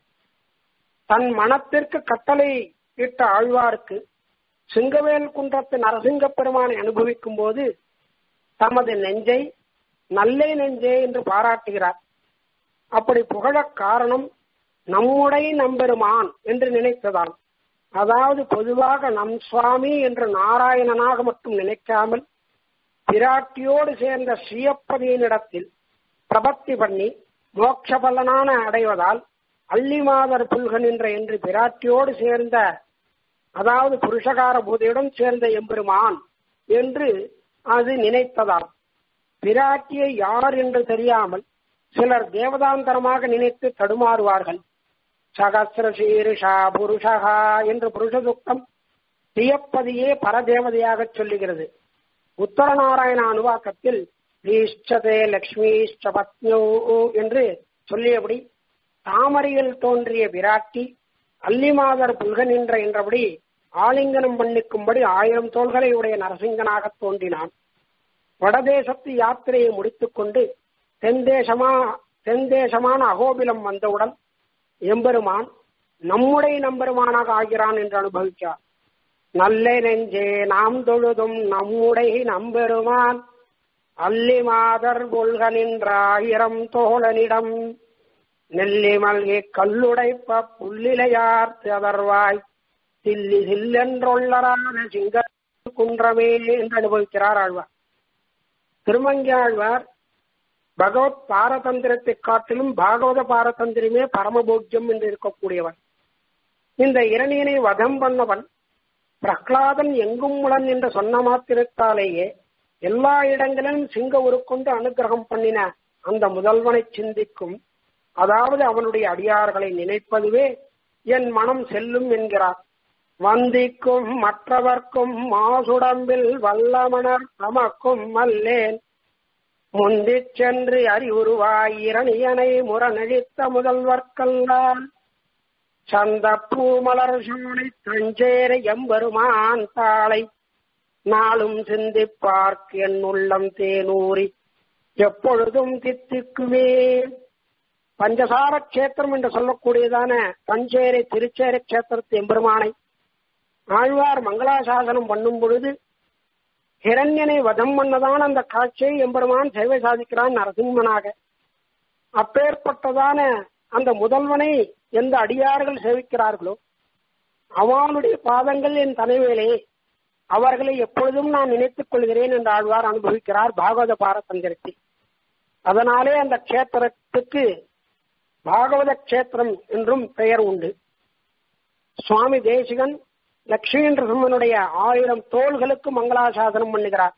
தன் மனத்திற்கு கட்டளை இட்ட ஆழ்வாருக்கு சிங்கவேல் குன்றத்து நரசிங்க பெருமானை அனுபவிக்கும் போது தமது நெஞ்சை நல்லே நெஞ்சே என்று பாராட்டுகிறார் அப்படி புகழக் காரணம் நம்முடைய நம்பெருமான் என்று நினைத்ததாம் அதாவது பொதுவாக நம் சுவாமி என்று நாராயணனாக மட்டும் நினைக்காமல் பிராட்டியோடு சேர்ந்த ஸ்ரீயப்பதியினிடத்தில் பிரபத்தி பண்ணி மோட்ச பலனான அடைவதால் அள்ளிமாதர் புல்கன் என்ற என்று பிராட்டியோடு சேர்ந்த அதாவது புருஷகார பூதையுடன் சேர்ந்த எம்பெருமான் என்று அது நினைத்ததாம் பிராட்டியை யார் என்று தெரியாமல் சிலர் தேவதாந்தரமாக நினைத்து தடுமாறுவார்கள் சகசிர சீருஷா புருஷகா என்று புருஷ துக்கம் தியப்பதியே பரதேவதையாக சொல்லுகிறது உத்தரநாராயண அனுவாக்கத்தில் ஈஷ்டதே லக்ஷ்மீஷ்ட பத்னோ என்று சொல்லியபடி தாமரையில் தோன்றிய விராட்டி அல்லிமாதர் புல்கன் என்ற என்றபடி ஆலிங்கனம் பண்ணிக்கும்படி ஆயிரம் தோள்களை உடைய நரசிங்கனாக தோன்றினான் வடதேசத்து யாத்திரையை முடித்துக்கொண்டு தென்தேசமா தென்தேசமான அகோபிலம் வந்தவுடன் எம்பெருமான் நம்முடைய நம்பெருமானாக ஆகிறான் என்று அனுபவித்தார் நல்ல நெஞ்சே நாம் தொழுதும் நம்முடைய நம்பெருமான் அல்லி மாதர் கொள்க நின்ற ஆயிரம் தோழனிடம் நெல்லி மல்கி கல்லுடைப்ப புல்லிலையார் அதர்வாய் சில்லி சில்லென்றொள்ளரான சிங்க குன்றமே என்று அனுபவிக்கிறார் ஆழ்வார் திருமங்கியாழ்வார் பகவத் பாரதந்திரத்தை காட்டிலும் பாகவத பாரதந்திரமே பரமபோக்கியம் என்று இருக்கக்கூடியவன் இந்த இரணியனை வதம் பண்ணவன் பிரகலாதன் எங்கும் முளன் என்று சொன்ன மாத்திரத்தாலேயே எல்லா இடங்களிலும் சிங்க உருக்கொண்டு அனுகிரகம் பண்ணின அந்த முதல்வனை சிந்திக்கும் அதாவது அவனுடைய அடியார்களை நினைப்பதுவே என் மனம் செல்லும் என்கிறார் வந்திக்கும் மற்றவர்க்கும் மாசுடம்பில் வல்லமணர் தமக்கும் அல்லேன் முந்திச் சென்று அறிவுருவாய் இரணியனை முரணழித்த முதல்வர்க்கல்லான் சந்த பூமலர் சோலை தஞ்சேர எம்பெருமான் தாளை நாளும் சிந்திப்பார்க் என் உள்ளம் தேனூரி எப்பொழுதும் தித்திக்குமே பஞ்சசார கஷேத்திரம் என்று சொல்லக்கூடியதான தஞ்சேரி திருச்சேரி கஷேத்திரத்து எம்பெருமானை ஆழ்வார் மங்களாசாசனம் பண்ணும் பொழுது ஹிரண்யனை வதம் பண்ணதான அந்த காட்சியை எம்பெருமான் சேவை சாதிக்கிறான் நரசிம்மனாக அப்பேற்பட்டதான அந்த முதல்வனை எந்த அடியார்கள் சேவிக்கிறார்களோ அவனுடைய பாதங்கள் என் தலைவேலே அவர்களை எப்பொழுதும் நான் நினைத்துக் கொள்கிறேன் என்று ஆழ்வார் அனுபவிக்கிறார் பாகவத பாரதந்திரத்தில் அதனாலே அந்த கஷேத்திரத்துக்கு பாகவத கஷேத்திரம் என்றும் பெயர் உண்டு சுவாமி தேசிகன் லட்சுமி நரசிம்மனுடைய ஆயிரம் தோள்களுக்கு மங்களாசாசனம் பண்ணுகிறார்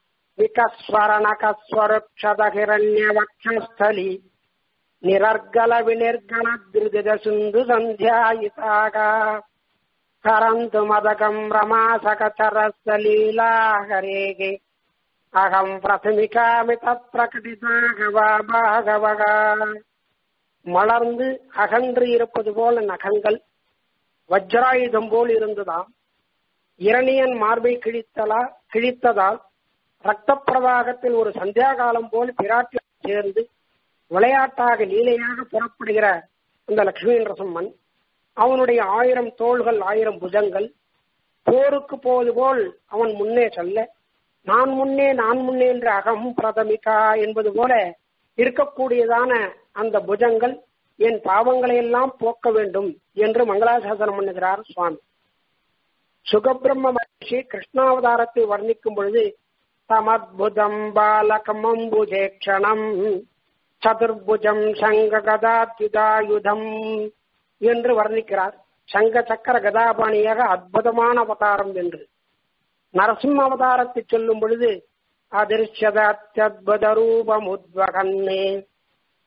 விகஸ்வரணகஸ்வருக்ஷதகிரண்ய வக்ஷஸ்தலி நிரர்கல வினிர்கண திருதித சிந்து சந்தியாயிதாக கரந்து மதகம் ரமாசகச்சரஸ்தலீலா ஹரேகே அகம் பிரதமிகாமித பிரகடிதாக பாகவகா மலர்ந்து அகன்று இருப்பது போல நகங்கள் வஜ்ராயுதம் போல் இருந்ததாம் இரணியன் மார்பை கிழித்தலா கிழித்ததால் ரத்த பிரவாகத்தில் ஒரு சந்தியா காலம் போல் பிராட்டி சேர்ந்து விளையாட்டாக லீலையாக புறப்படுகிற அந்த லட்சுமி நரசிம்மன் அவனுடைய ஆயிரம் தோள்கள் ஆயிரம் புஜங்கள் போருக்கு போவது போல் அவன் முன்னே செல்ல நான் முன்னே நான் முன்னே என்று அகம் பிரதமிகா என்பது போல இருக்கக்கூடியதான அந்த புஜங்கள் என் பாவங்களை எல்லாம் போக்க வேண்டும் என்று மங்களாசாசனம் பண்ணுகிறார் சுவாமி சுகபிரம்ம மகர்ஷி கிருஷ்ணாவதாரத்தை வர்ணிக்கும் பொழுது தமத்புதம் பாலகமம்புஜேக்ஷணம் சதுர்புஜம் சங்க கதாத்யுதாயுதம் என்று வர்ணிக்கிறார் சங்க சக்கர கதாபாணியாக அற்புதமான அவதாரம் என்று நரசிம்ம அவதாரத்தை சொல்லும் பொழுது அதிர்ஷத அத்தியுத ரூபம் உத்வகன்னே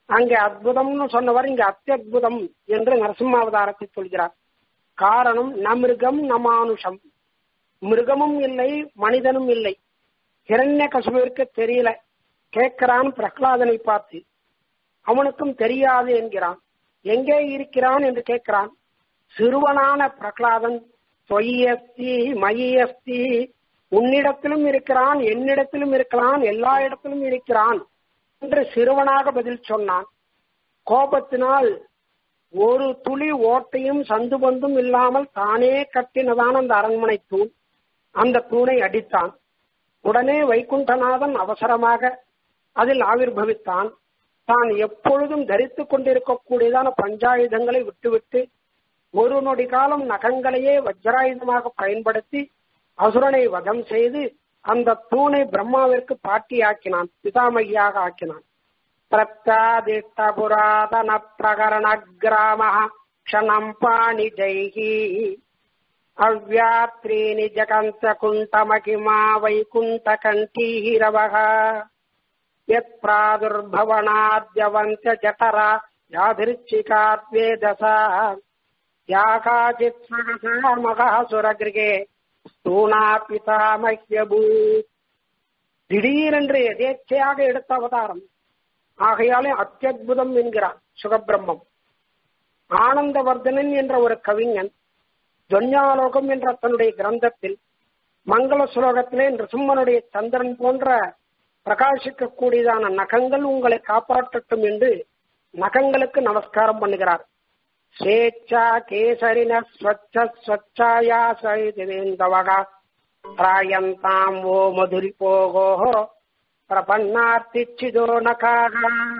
அங்கே அற்புதம்னு சொன்னவர் இங்க அத்தியுதம் என்று நரசிம்மாவதாரத்தை சொல்கிறார் காரணம் ந மிருகம் ந மானுஷம் மிருகமும் இல்லை மனிதனும் இல்லை ஹிரண்ய கசுவிற்கு தெரியல கேட்கிறான் பிரகலாதனை பார்த்து அவனுக்கும் தெரியாது என்கிறான் எங்கே இருக்கிறான் என்று கேட்கிறான் சிறுவனான பிரகலாதன் தொய்யஸ்தி மயியஸ்தி உன்னிடத்திலும் இருக்கிறான் என்னிடத்திலும் இருக்கிறான் எல்லா இடத்திலும் இருக்கிறான் என்று சிறுவனாக பதில் சொன்னான் கோபத்தினால் ஒரு துளி ஓட்டையும் சந்து பந்தும் இல்லாமல் தானே கட்டினதான் அந்த அரண்மனை தூண் அந்த தூணை அடித்தான் உடனே வைகுண்டநாதன் அவசரமாக அதில் ஆவிர்வவித்தான் தான் எப்பொழுதும் தரித்துக் கொண்டிருக்கக்கூடியதான பஞ்சாயுதங்களை விட்டுவிட்டு ஒரு நொடி காலம் நகங்களையே வஜ்ராயுதமாக பயன்படுத்தி அசுரனை வதம் செய்து அந்த தூணை பிரம்மாவிற்கு பாட்டியாக்கினான் பிதாமகியாக ஆக்கினான் பிரத்தாதிஷ்ட புராதன பிரகரண கிராம க்ஷணம் பாணி ஜெய்கி அவ்யாத்ரீனி ஜகந்த குண்டமகிமா வைகுண்ட கண்டீரவக யத் பிராதுர்பவனாத்யவந்த ஜடரா யாதிருச்சிகாத்வேதசா யாகாச்சித் சகசா மகாசுரகிருகே ஸ்தூணா பிதாமஹ்யபூத் திடீரென்று எதேச்சையாக எடுத்த அவதாரம் ஆகையாலே அத்தியுதம் என்கிறார் சுகபிரம்மம் ஆனந்தவர்தனன் என்ற ஒரு கவிஞன் ஜொன்யாலோகம் என்ற தன்னுடைய கிரந்தத்தில் மங்கள சுலோகத்திலே நிருசிம்மனுடைய சந்திரன் போன்ற பிரகாசிக்க கூடியதான நகங்கள் உங்களை காப்பாற்றட்டும் என்று நகங்களுக்கு நமஸ்காரம் பண்ணுகிறார் ஸ்வேச்சா கேசரின ஸ்வச்ச ஸ்வச்சாயா சைதிவேந்தவகா ராயந்தாம் ஓ மதுரி போகோ பிரபன்னார்த்திச்சிதோ நகாக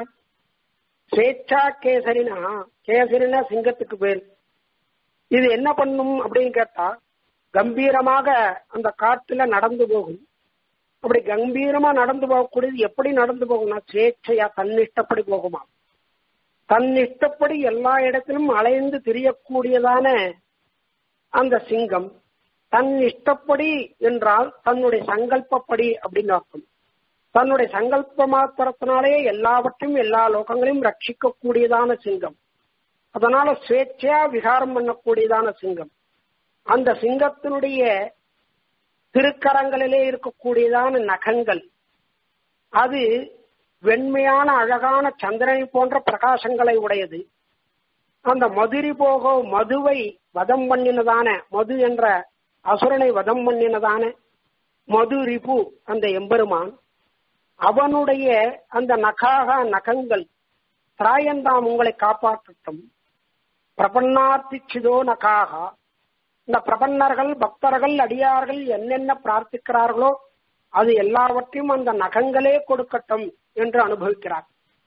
ஸ்வேச்சா கேசரினா கேசரினா சிங்கத்துக்கு பேர் இது என்ன பண்ணும் அப்படின்னு கேட்டா கம்பீரமாக அந்த காட்டுல நடந்து போகும் அப்படி கம்பீரமா நடந்து போகக்கூடியது எப்படி நடந்து போகும்னா சுவேட்சையா தன்னிஷ்டப்படி போகுமா தன் இஷ்டப்படி எல்லா இடத்திலும் அலைந்து திரியக்கூடியதான அந்த சிங்கம் தன் இஷ்டப்படி என்றால் தன்னுடைய சங்கல்பப்படி அப்படின்னு அர்த்தம் தன்னுடைய சங்கல்ப மாத்திரத்தினாலே எல்லாவற்றையும் எல்லா லோகங்களையும் ரட்சிக்கக்கூடியதான சிங்கம் அதனால சுவேட்சையா விகாரம் பண்ணக்கூடியதான சிங்கம் அந்த சிங்கத்தினுடைய திருக்கரங்களிலே இருக்கக்கூடியதான நகங்கள் அது வெண்மையான அழகான சந்திரனை போன்ற பிரகாசங்களை உடையது அந்த மதுரி போகோ மதுவை வதம் பண்ணினதான மது என்ற அசுரனை வதம் பண்ணினதான மது ரிபு அந்த எம்பெருமான் அவனுடைய அந்த நகாக நகங்கள் திராயந்தாம் உங்களை காப்பாற்றட்டும் பிரபன்னார்த்திச்சிதோ நகாகா இந்த பிரபன்னர்கள் பக்தர்கள் அடியார்கள் என்னென்ன பிரார்த்திக்கிறார்களோ அது எல்லாவற்றையும் அந்த நகங்களே கொடுக்கட்டும் என்று அனுபவிக்கிறார்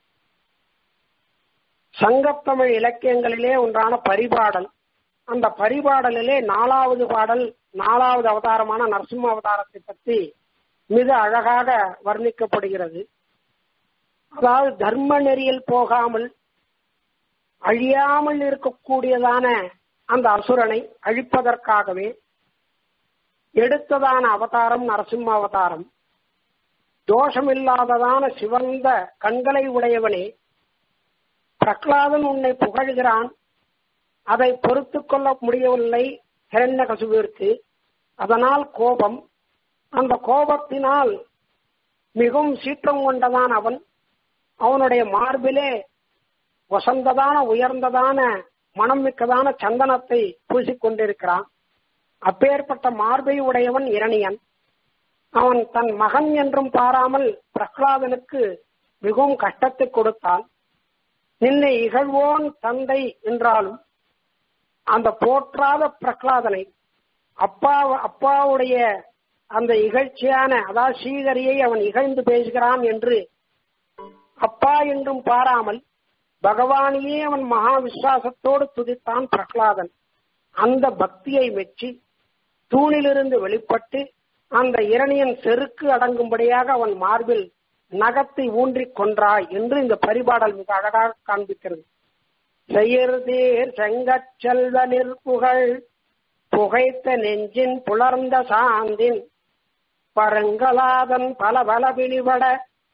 சங்கத்தமிழ் இலக்கியங்களிலே ஒன்றான பரிபாடல் அந்த பரிபாடலிலே நாலாவது பாடல் நாலாவது அவதாரமான நரசிம்ம அவதாரத்தை பற்றி மிக அழகாக வர்ணிக்கப்படுகிறது அதாவது தர்ம நெறியில் போகாமல் அழியாமல் இருக்கக்கூடியதான அந்த அசுரனை அழிப்பதற்காகவே எடுத்ததான அவதாரம் நரசிம்ம அவதாரம் தோஷமில்லாததான சிவந்த கண்களை உடையவனே பிரகலாதன் உன்னை புகழ்கிறான் அதை பொறுத்து கொள்ள முடியவில்லை ஹிரண்ய கசுவிற்கு அதனால் கோபம் அந்த கோபத்தினால் மிகவும் சீற்றம் கொண்டதான் அவன் அவனுடைய மார்பிலே வசந்ததான உயர்ந்ததான மனம் மிக்கதான சந்தனத்தை பூசிக்கொண்டிருக்கிறான் அப்பேற்பட்ட மார்பை உடையவன் இரணியன் அவன் தன் மகன் என்றும் பாராமல் பிரகலாதனுக்கு மிகவும் கஷ்டத்தை கொடுத்தான் நின்னை இகழ்வோன் தந்தை என்றாலும் அந்த போற்றாத பிரகலாதனை அப்பா அப்பாவுடைய அந்த இகழ்ச்சியான அதாவது ஸ்ரீகரியை அவன் இகழ்ந்து பேசுகிறான் என்று அப்பா என்றும் பாராமல் பகவானையே அவன் மகா விசுவாசத்தோடு துதித்தான் பிரகலாதன் அந்த பக்தியை மெச்சி தூணிலிருந்து வெளிப்பட்டு அந்த இரணியன் செருக்கு அடங்கும்படியாக அவன் மார்பில் நகத்தை ஊன்றிக் கொன்றாய் என்று இந்த பரிபாடல் மிக அழகாக காண்பிக்கிறது செயர்தேர் செங்கச் செல்வ நிற்புகழ் புகைத்த நெஞ்சின் புலர்ந்த சாந்தின் பரங்கலாதன் பல பல பிணிபட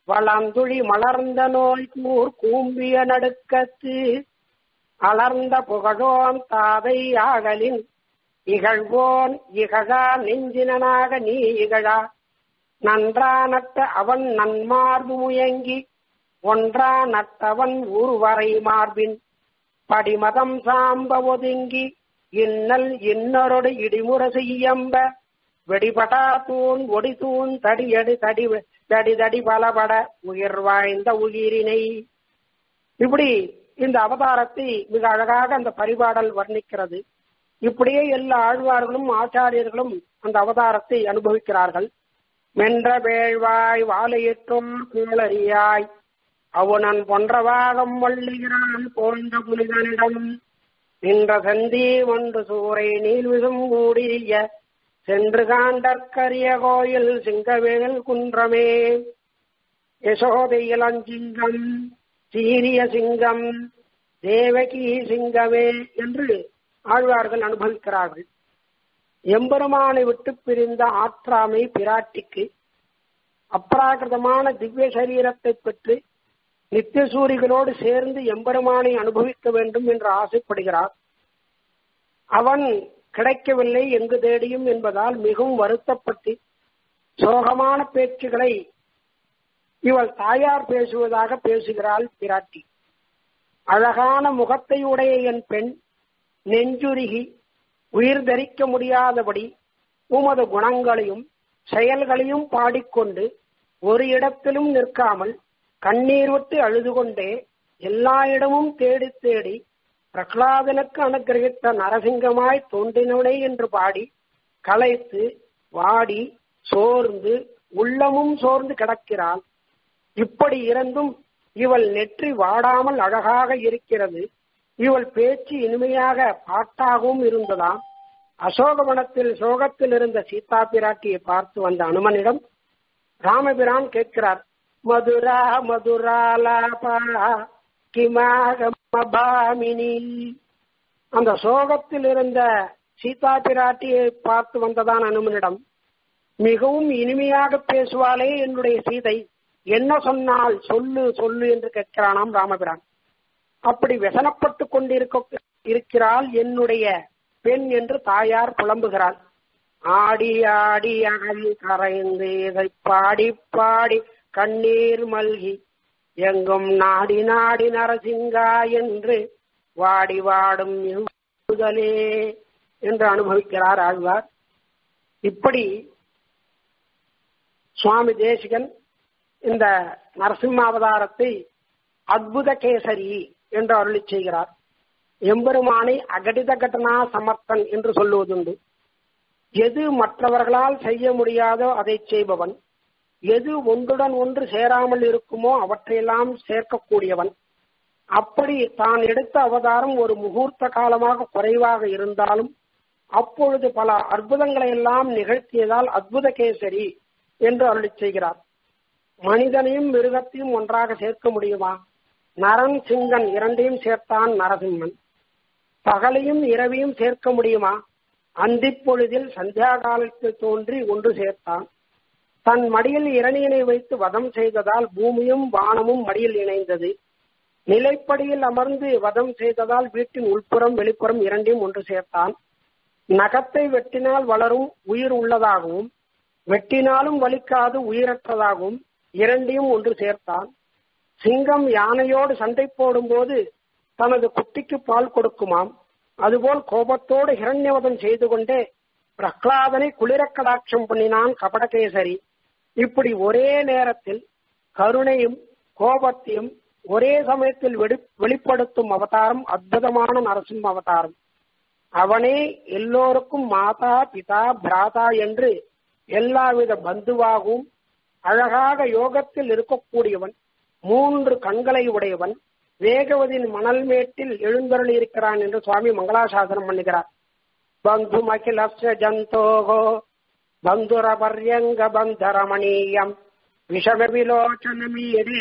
வளந்துழி மலர்ந்த நோய் கூர் கூம்பிய நடுக்கத்து அலர்ந்த புகழோன் தாதை ஆகலின் இகழ்வோன் இகழா நெஞ்சினனாக நீ இகழா நன்றா நட்ட அவன் நன்மார்பு முயங்கி ஒன்றா நட்டவன் ஊர்வரை மார்பின் படிமதம் சாம்ப ஒதுங்கி இன்னல் இன்னொரு இடிமுற செய்யம்ப வெடிபடா தூண் ஒடி தூண் தடியடி தடி தடி தடி பலபட உயிர் வாய்ந்த உயிரினை இப்படி இந்த அவதாரத்தை மிக அழகாக அந்த பரிபாடல் வர்ணிக்கிறது இப்படியே எல்லா ஆழ்வார்களும் ஆச்சாரியர்களும் அந்த அவதாரத்தை அனுபவிக்கிறார்கள் மென்ற வேள்வாய் வாழையிட்டும் கீழறியாய் அவனன் பொன்றவாகம் வள்ளுகிறான் போன்ற புனிதனிடம் நின்ற சந்தி ஒன்று சூறை நீள்விதும் மூடிய சென்று காண்டற்கரிய கோயில் சிங்கவேல் குன்றமே யசோதை இளஞ்சிங்கம் சீரிய சிங்கம் தேவகி சிங்கமே என்று ஆழ்வார்கள் அனுபவிக்கிறார்கள் எம்பெருமானை விட்டு பிரிந்த ஆற்றாமை பிராட்டிக்கு அப்ராகிருதமான திவ்ய சரீரத்தை பெற்று நித்தியசூரிகளோடு சேர்ந்து எம்பெருமானை அனுபவிக்க வேண்டும் என்று ஆசைப்படுகிறார் அவன் கிடைக்கவில்லை எங்கு தேடியும் என்பதால் மிகவும் வருத்தப்பட்டு சோகமான பேச்சுகளை இவள் தாயார் பேசுவதாக பேசுகிறாள் பிராட்டி அழகான முகத்தை உடைய என் பெண் நெஞ்சுருகி உயிர் தரிக்க முடியாதபடி உமது குணங்களையும் செயல்களையும் பாடிக்கொண்டு ஒரு இடத்திலும் நிற்காமல் கண்ணீர் விட்டு அழுது கொண்டே எல்லா இடமும் தேடி தேடி பிரகலாதனுக்கு அனுகிரகித்த நரசிங்கமாய் தோன்றினவனே என்று பாடி களைத்து வாடி சோர்ந்து உள்ளமும் சோர்ந்து கிடக்கிறாள் இப்படி இருந்தும் இவள் நெற்றி வாடாமல் அழகாக இருக்கிறது இவள் பேச்சு இனிமையாக பாட்டாகவும் இருந்ததாம் அசோகவனத்தில் சோகத்தில் இருந்த சீதா பிராட்டியை பார்த்து வந்த அனுமனிடம் ராமபிரான் கேட்கிறார் மதுரா மதுராலாபா கிமாகமபாமினி அந்த சோகத்தில் இருந்த சீதா பிராட்டியை பார்த்து வந்ததான் அனுமனிடம் மிகவும் இனிமையாக பேசுவாளே என்னுடைய சீதை என்ன சொன்னால் சொல்லு சொல்லு என்று கேட்கிறானாம் ராமபிரான் அப்படி व्यசனப்பட்டு கொண்டிருக்க இருக்கிறாள் என்னுடைய பெண் என்று தாயார் புலம்புகிறாள் ஆடி ஆடி அகம் கரைந்து இதை பாடி பாடி கண்ணீர் மல்கி எங்கும் நாடி நாடி நரசிங்கா என்று வாடி வாடும் முதலே என்று அனுபவிக்கிறார் ஆழ்வார் இப்படி சுவாமி தேசிகன் இந்த நரசிம்ம அவதாரத்தை அத்புத கேசரி என்று அருளி செய்கிறார் எம்பெருமானை அகடித கட்டனா சமர்த்தன் என்று சொல்லுவதுண்டு எது மற்றவர்களால் செய்ய முடியாதோ அதை செய்பவன் எது ஒன்றுடன் ஒன்று சேராமல் இருக்குமோ அவற்றையெல்லாம் சேர்க்கக்கூடியவன் அப்படி தான் எடுத்த அவதாரம் ஒரு முகூர்த்த காலமாக குறைவாக இருந்தாலும் அப்பொழுது பல அற்புதங்களை எல்லாம் நிகழ்த்தியதால் அத்புத கேசரி என்று அருளி செய்கிறார் மனிதனையும் மிருகத்தையும் ஒன்றாக சேர்க்க முடியுமா நரன் சிங்கன் இரண்டையும் சேர்த்தான் நரசிம்மன் பகலையும் இரவையும் சேர்க்க முடியுமா அந்திப் பொழுதில் சந்தியா காலத்தில் தோன்றி ஒன்று சேர்த்தான் தன் மடியில் இரணியனை வைத்து வதம் செய்ததால் பூமியும் வானமும் மடியில் இணைந்தது நிலைப்படியில் அமர்ந்து வதம் செய்ததால் வீட்டின் உள்புறம் வெளிப்புறம் இரண்டையும் ஒன்று சேர்த்தான் நகத்தை வெட்டினால் வளரும் உயிர் உள்ளதாகவும் வெட்டினாலும் வலிக்காது உயிரற்றதாகவும் இரண்டையும் ஒன்று சேர்த்தான் சிங்கம் யானையோடு சண்டை போடும்போது தனது குட்டிக்கு பால் கொடுக்குமாம் அதுபோல் கோபத்தோடு ஹிரண்யவதம் செய்து கொண்டே பிரகலாதனை குளிரக்கடாட்சம் பண்ணினான் கபடகேசரி இப்படி ஒரே நேரத்தில் கருணையும் கோபத்தையும் ஒரே சமயத்தில் வெளிப்படுத்தும் அவதாரம் அற்புதமான நரசிம்ம அவதாரம் அவனே எல்லோருக்கும் மாதா பிதா பிராதா என்று எல்லாவித பந்துவாகவும் அழகாக யோகத்தில் இருக்கக்கூடியவன் மூன்று கண்களை உடையவன் வேகவதின் மணல் மேட்டில் எழுந்தருள் இருக்கிறான் என்று சுவாமி மங்களாசாசனம் பண்ணுகிறார் பந்து மகிலஸ்ய ஜந்தோகோ பந்துர பர்யங்க பந்தரமணீயம் விஷம விலோச்சனமீரே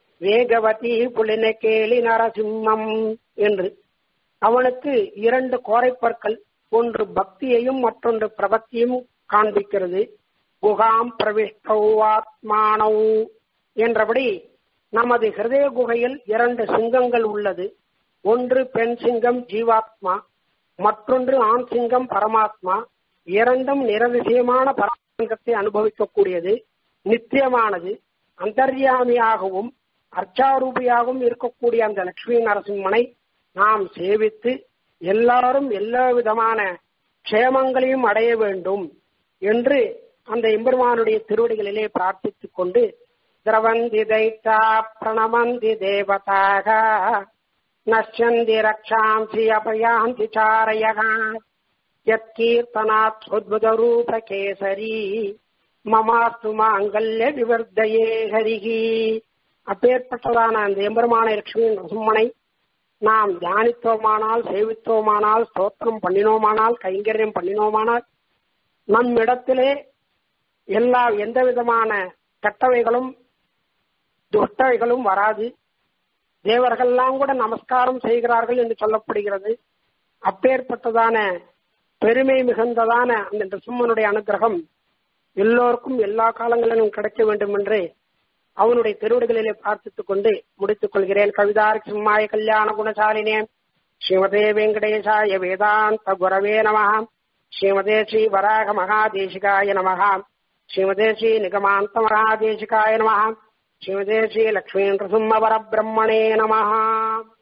வேகவதி புலின கேலி நரசிம்மம் என்று அவனுக்கு இரண்டு கோரைப்பற்கள் ஒன்று பக்தியையும் மற்றொன்று பிரபத்தியும் காண்பிக்கிறது குகாம் பிரவிஷ்டௌ ஆத்மானௌ என்றபடி நமது ஹிருதய குகையில் இரண்டு சிங்கங்கள் உள்ளது ஒன்று பெண் சிங்கம் ஜீவாத்மா மற்றொன்று ஆண் சிங்கம் பரமாத்மா இரண்டும் நிரதிசயமான பரமாங்கத்தை அனுபவிக்கக்கூடியது நித்தியமானது அந்தர்யாமியாகவும் அர்ச்சாரூபியாகவும் இருக்கக்கூடிய அந்த லட்சுமி நரசிம்மனை நாம் சேவித்து எல்லாரும் எல்லா விதமான க்ஷேமங்களையும் அடைய வேண்டும் என்று அந்த எம்பெருமானுடைய திருவடிகளிலே பிரார்த்தித்துக் கொண்டு திரவந்தி தைத்தா பிரணமந்தி தேவதாக நஷ்யந்தி ரக்ஷாம்சி அபயாந்தி சாரயகா யத்கீர்த்தனாத் சொத்புதரூப கேசரி மமாஸ்து மாங்கல்ய விவர்தயே ஹரிகி அப்பேற்பட்டதான அந்த எம்பெருமான லட்சுமி நரசிம்மனை நாம் தியானித்தோமானால் சேவித்தோமானால் ஸ்தோத்திரம் பண்ணினோமானால் கைங்கரியம் பண்ணினோமானால் நம் இடத்திலே எல்லா எந்த விதமான கட்டவைகளும் துஷ்டவைகளும் வராது தேவர்கள்லாம் கூட நமஸ்காரம் செய்கிறார்கள் என்று சொல்லப்படுகிறது அப்பேற்பட்டதான பெருமை மிகுந்ததான அந்த நிருசிம்மனுடைய அனுகிரகம் எல்லோருக்கும் எல்லா காலங்களிலும் கிடைக்க வேண்டும் என்று அவனுடைய திருவடிகளிலே பிரார்த்தித்துக் கொண்டு முடித்துக் கொள்கிறேன் கவிதார் சிம்மாய கல்யாண குணசாலினே ஸ்ரீமதே வெங்கடேசாய வேதாந்த குரவே நம ஸ்ரீமதே ஸ்ரீ வராக மகாதேசிகாய நம ஸ்ரீமதே ஸ்ரீ நிகமாந்த மகாதேசிகாய நம ஸ்ரீமதே ஸ்ரீ லக்ஷ்மீ நரசிம்ம பரபிரம்மணே நம